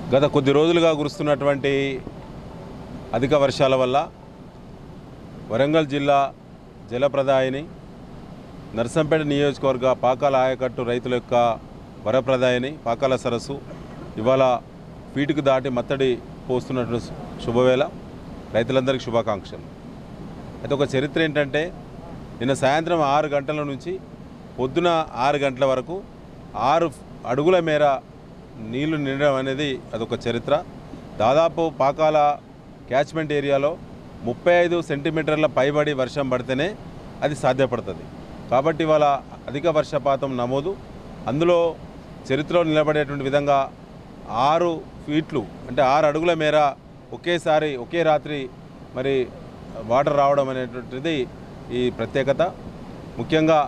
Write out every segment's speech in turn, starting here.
గత కొద్ది రోజులుగా కురుస్తున్నటువంటి అధిక వర్షాల వల్ల వరంగల్ జిల్లా జలప్రదాయిని నర్సంపేట నియోజకవర్గ పాకాల ఆయకట్టు రైతుల యొక్క వరప్రదాయిని పాకాల సరస్సు ఇవాళ ఫీటుకు దాటి మత్తడి పోస్తున్నటువంటి శుభవేళ రైతులందరికీ శుభాకాంక్షలు అయితే ఒక చరిత్ర ఏంటంటే నిన్న సాయంత్రం ఆరు గంటల నుంచి పొద్దున ఆరు గంటల వరకు ఆరు అడుగుల మేర నీళ్లు నిండడం అనేది అదొక చరిత్ర దాదాపు పాకాల క్యాచ్మెంట్ ఏరియాలో ముప్పై ఐదు సెంటీమీటర్ల పైబడి వర్షం పడితేనే అది సాధ్యపడుతుంది కాబట్టి ఇవాళ అధిక వర్షపాతం నమోదు అందులో చరిత్రలో నిలబడేటువంటి విధంగా ఆరు ఫీట్లు అంటే ఆరు అడుగుల మేర ఒకేసారి ఒకే రాత్రి మరి వాటర్ రావడం అనేటువంటిది ఈ ప్రత్యేకత ముఖ్యంగా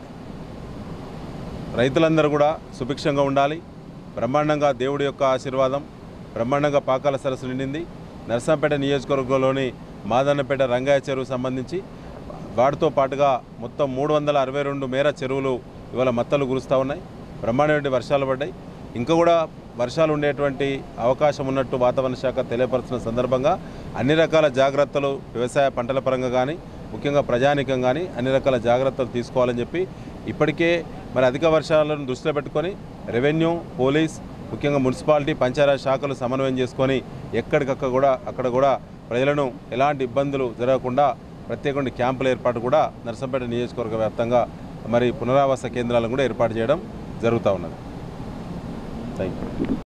రైతులందరూ కూడా సుభిక్షంగా ఉండాలి బ్రహ్మాండంగా దేవుడి యొక్క ఆశీర్వాదం బ్రహ్మాండంగా పాకాల సరస్సు నిండింది నర్సంపేట నియోజకవర్గంలోని మాదన్నపేట రంగాయ చెరువు సంబంధించి వాటితో పాటుగా మొత్తం మూడు వందల అరవై రెండు మేర చెరువులు ఇవాళ మత్తలు కురుస్తూ ఉన్నాయి బ్రహ్మాండమైన వర్షాలు పడ్డాయి ఇంకా కూడా వర్షాలు ఉండేటువంటి అవకాశం ఉన్నట్టు వాతావరణ శాఖ తెలియపరుస్తున్న సందర్భంగా అన్ని రకాల జాగ్రత్తలు వ్యవసాయ పంటల పరంగా కానీ ముఖ్యంగా ప్రజానికం కానీ అన్ని రకాల జాగ్రత్తలు తీసుకోవాలని చెప్పి ఇప్పటికే మరి అధిక వర్షాలను దృష్టిలో పెట్టుకొని రెవెన్యూ పోలీస్ ముఖ్యంగా మున్సిపాలిటీ పంచాయతీ శాఖలు సమన్వయం చేసుకొని ఎక్కడికక్కడ కూడా అక్కడ కూడా ప్రజలను ఎలాంటి ఇబ్బందులు జరగకుండా ప్రత్యేకంగా క్యాంపుల ఏర్పాటు కూడా నర్సంపేట నియోజకవర్గ వ్యాప్తంగా మరి పునరావాస కేంద్రాలను కూడా ఏర్పాటు చేయడం జరుగుతూ ఉన్నది థ్యాంక్ యూ